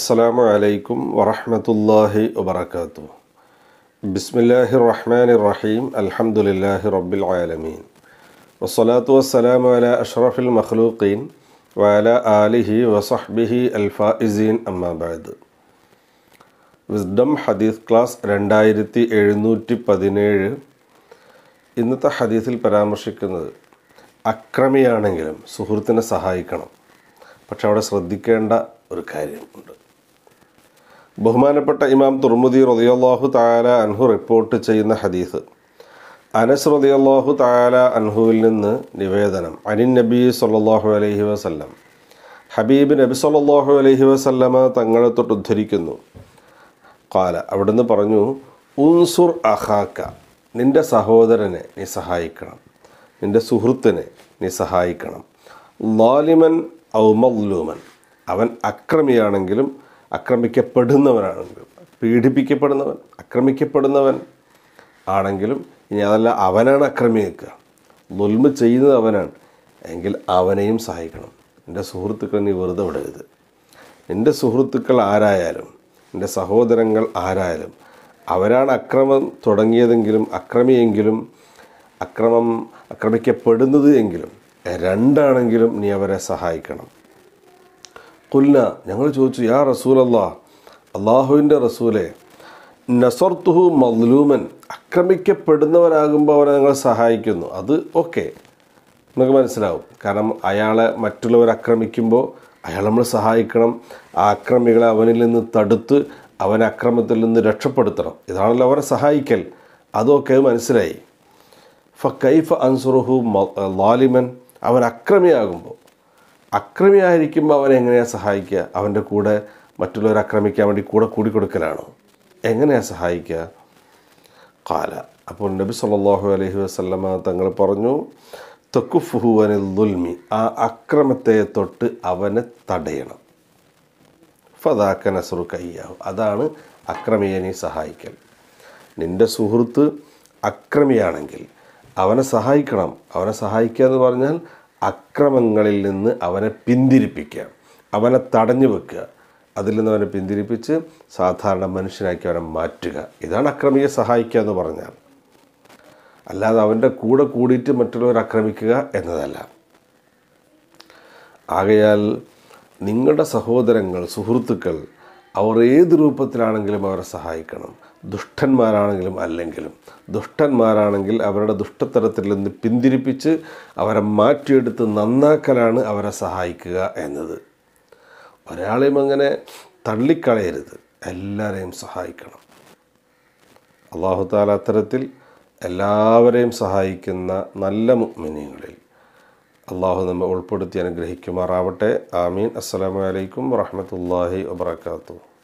അസ്സലാമു അലൈക്കും വറഹ്മത്തുള്ളാഹി വബറകാതുഹു ബിസ്മില്ലാഹിർ റഹ്മാനിർ റഹീം അൽഹംദുലില്ലാഹി റബ്ബിൽ ആലമീൻ വസ്സലാത്തു വസ്സലാമു അലാ അഷ്റഫിൽ മഖ്ലൂഖീൻ വഅലാ ആലിഹി വസഹ്ബിഹി അൽഫായിസീൻ അമ്മാ ബഅദ് വിസ്ഡം ഹദീസ് ക്ലാസ് രണ്ടായിരത്തി എഴുന്നൂറ്റി പതിനേഴ് ഇന്നത്തെ ഹദീസിൽ പരാമർശിക്കുന്നത് അക്രമിയാണെങ്കിലും സുഹൃത്തിനെ സഹായിക്കണം പക്ഷെ അവിടെ ശ്രദ്ധിക്കേണ്ട ഒരു കാര്യമുണ്ട് ബഹുമാനപ്പെട്ട ഇമാം തുർമുദി റളിയല്ലാഹു താല അൻഹു റിപ്പോർട്ട് ചെയ്യുന്ന ഹദീസ് അനസ് റളിയല്ലാഹു താല അൻഹുവിൽ നിന്ന് നിവേദനം അനിൻ നബി സല്ലല്ലാഹു അലൈഹി വസല്ലം ഹബീബ് നബി സല്ലല്ലാഹു അലൈഹി വസല്ലമ തങ്ങളെ തൊട്ട് ഉദ്ധരിക്കുന്നു കാല അവിടുന്ന് പറഞ്ഞു ഉൻസുർ അഹാക്ക നിന്റെ സഹോദരനെ നീ സഹായിക്കണം നിന്റെ സുഹൃത്തിനെ നീ സഹായിക്കണം ലാലിമൻ ഔ മദ്ലൂമൻ അവൻ അക്രമിയാണെങ്കിലും അക്രമിക്കപ്പെടുന്നവനാണെങ്കിലും പീഡിപ്പിക്കപ്പെടുന്നവൻ അക്രമിക്കപ്പെടുന്നവൻ ആണെങ്കിലും ഇനി അതല്ല അവനാണ് അക്രമിക്കുക ദുൽമ ചെയ്യുന്നത് അവനാണ് എങ്കിൽ അവനെയും സഹായിക്കണം എൻ്റെ സുഹൃത്തുക്കൾ നീ വെറുതെ വിടരുത് എൻ്റെ സുഹൃത്തുക്കൾ ആരായാലും എൻ്റെ സഹോദരങ്ങൾ ആരായാലും അവരാണ് അക്രമം തുടങ്ങിയതെങ്കിലും അക്രമിയെങ്കിലും അക്രമം ആക്രമിക്കപ്പെടുന്നത് എങ്കിലും രണ്ടാണെങ്കിലും നീ അവരെ സഹായിക്കണം കുല്ല ഞങ്ങൾ ചോദിച്ചു യാ റസൂലല്ലാ അള്ളാഹുവിൻ്റെ റസൂലെ നസർത്തുഹു മദ്ലൂമൻ ആക്രമിക്കപ്പെടുന്നവരാകുമ്പോൾ അവരെ ഞങ്ങൾ സഹായിക്കുന്നു അത് ഓക്കെ നമുക്ക് മനസ്സിലാവും കാരണം അയാളെ മറ്റുള്ളവർ ആക്രമിക്കുമ്പോൾ അയാൾ നമ്മൾ സഹായിക്കണം ആ അക്രമികളെ അവനിൽ നിന്ന് തടുത്ത് അവനെ അക്രമത്തിൽ നിന്ന് രക്ഷപ്പെടുത്തണം ഇതാണല്ലോ അവരെ സഹായിക്കൽ അതൊക്കെ മനസ്സിലായി ഫ കൈഫ അൻസുറുഹു ലാലിമൻ അവൻ അക്രമിയാകുമ്പോൾ അക്രമിയായിരിക്കുമ്പോൾ അവനെ എങ്ങനെയാണ് സഹായിക്കുക അവൻ്റെ കൂടെ മറ്റുള്ളവരെ ആക്രമിക്കാൻ വേണ്ടി കൂടെ കൂടിക്കൊടുക്കലാണോ എങ്ങനെയാണ് സഹായിക്കുക കാല അപ്പോൾ നബി സല്ലല്ലാഹു അലൈഹി വസല്ലമ തങ്ങൾ പറഞ്ഞു തൊക്കുഫുഹുവനിൽ ദുൽമി ആ അക്രമത്തെ തൊട്ട് അവനെ തടയണം ഫദാക്ക നസറു കയ്യാഹു അതാണ് അക്രമിയെ നീ സഹായിക്കൽ നിന്റെ സുഹൃത്ത് അക്രമിയാണെങ്കിൽ അവനെ സഹായിക്കണം അവനെ സഹായിക്കുക എന്ന് പറഞ്ഞാൽ അക്രമങ്ങളിൽ നിന്ന് അവനെ പിന്തിരിപ്പിക്കുക അവനെ തടഞ്ഞു വെക്കുക അതിൽ നിന്ന് അവനെ പിന്തിരിപ്പിച്ച് സാധാരണ മനുഷ്യനാക്കി അവനെ മാറ്റുക ഇതാണ് അക്രമിയെ സഹായിക്കുക എന്ന് പറഞ്ഞാൽ അല്ലാതെ അവൻ്റെ കൂടെ കൂടിയിട്ട് മറ്റുള്ളവർ ആക്രമിക്കുക എന്നതല്ല ആകയാൽ നിങ്ങളുടെ സഹോദരങ്ങൾ സുഹൃത്തുക്കൾ അവർ ഏത് രൂപത്തിലാണെങ്കിലും അവരെ സഹായിക്കണം ദുഷ്ടന്മാരാണെങ്കിലും അല്ലെങ്കിലും ദുഷ്ടന്മാരാണെങ്കിൽ അവരുടെ ദുഷ്ടത്തരത്തിൽ നിന്ന് പിന്തിരിപ്പിച്ച് അവരെ മാറ്റിയെടുത്ത് നന്നാക്കലാണ് അവരെ സഹായിക്കുക എന്നത് ഒരാളെയും അങ്ങനെ തള്ളിക്കളയരുത് എല്ലാവരെയും സഹായിക്കണം അള്ളാഹു താല അത്തരത്തിൽ എല്ലാവരെയും സഹായിക്കുന്ന നല്ല മുഅ്മിനീങ്ങളിൽ അള്ളാഹു നമ്മെ ഉൾപ്പെടുത്തി അനുഗ്രഹിക്കുമാറാവട്ടെ ആമീൻ അസ്സലാമു അലൈക്കും വറഹ്മത്തുള്ളാഹി വബറകാതുഹു